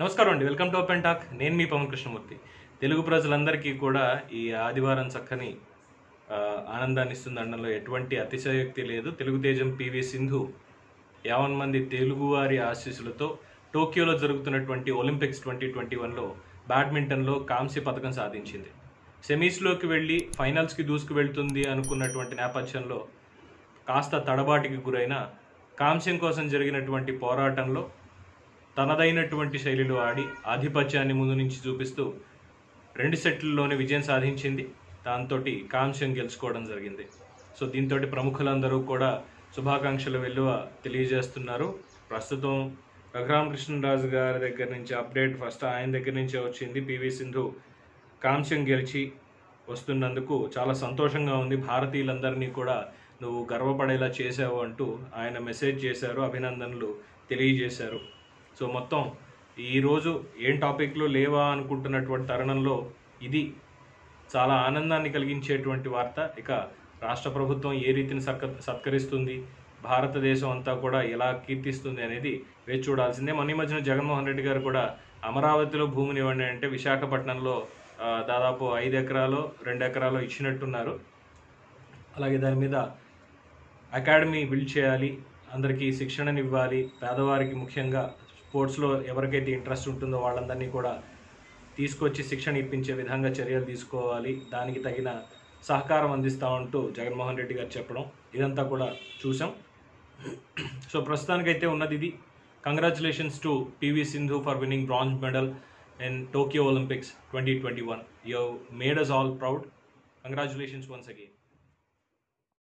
నమస్కారం అండి welcome to open talk నేను మీ పవన్ కృష్ణమూర్తి తెలుగు ప్రజలందరికీ కూడా ఈ ఆదివారం చక్కని ఆ, ఆనందాన్ని ఇస్తుంది అనడంలో ఎటువంటి అతిశయోక్తి లేదు తెలుగు తేజం పివి సింధు యావన్ మంది తెలుగువారి ఆశీస్సులతో టోక్యోలో జరుగుతున్నటువంటి ఒలింపిక్స్ ట్వంటీ ట్వంటీ వన్లో బ్యాడ్మింటన్లో కాంస్య పథకం సాధించింది సెమీస్లోకి వెళ్ళి ఫైనల్స్కి దూసుకు వెళ్తుంది అనుకున్నటువంటి నేపథ్యంలో కాస్త తడబాటుకి గురైన కాంస్యం కోసం జరిగినటువంటి పోరాటంలో తనదైనటువంటి శైలిలో ఆడి ఆధిపత్యాన్ని ముందు నుంచి చూపిస్తూ రెండు సెట్లలోనే విజయం సాధించింది దాంతో కాంస్యం గెలుచుకోవడం జరిగింది సో దీంతో ప్రముఖులందరూ కూడా శుభాకాంక్షలు వెల్లువ తెలియజేస్తున్నారు ప్రస్తుతం రఘురామకృష్ణరాజు గారి దగ్గర నుంచి అప్డేట్ ఫస్ట్ ఆయన దగ్గర నుంచే వచ్చింది పివి సింధు కాంస్యం గెలిచి వస్తున్నందుకు చాలా సంతోషంగా ఉంది భారతీయులందరినీ కూడా నువ్వు గర్వపడేలా చేసావు అంటూ ఆయన మెసేజ్ చేశారు అభినందనలు తెలియజేశారు సో మొత్తం ఈరోజు ఏం టాపిక్లు లేవా అనుకుంటున్నటువంటి తరుణంలో ఇది చాలా ఆనందాన్ని కలిగించేటువంటి వార్త ఇక రాష్ట్ర ప్రభుత్వం ఏ రీతిని సత్క సత్కరిస్తుంది భారతదేశం అంతా కూడా ఎలా కీర్తిస్తుంది అనేది వేచి చూడాల్సిందే మొన్న ఈ మధ్యన జగన్మోహన్ రెడ్డి గారు కూడా అమరావతిలో భూమిని ఇవ్వండి అంటే విశాఖపట్నంలో ఆ, దాదాపు ఐదు ఎకరాలు రెండు ఎకరాలు ఇచ్చినట్టున్నారు అలాగే దాని మీద అకాడమీ బిల్డ్ చేయాలి అందరికీ శిక్షణని ఇవ్వాలి పేదవారికి ముఖ్యంగా స్పోర్ట్స్లో ఎవరికైతే ఇంట్రెస్ట్ ఉంటుందో వాళ్ళందరినీ కూడా తీసుకొచ్చి శిక్షణ ఇప్పించే విధంగా చర్యలు తీసుకోవాలి దానికి తగిన సహకారం అందిస్తామంటూ జగన్మోహన్ రెడ్డి గారు చెప్పడం ఇదంతా కూడా చూసాం సో ప్రస్తుతానికైతే ఉన్నది ఇది congratulations to PV Sindhu for winning bronze medal in Tokyo Olympics twenty twenty one you made us all proud congratulations once again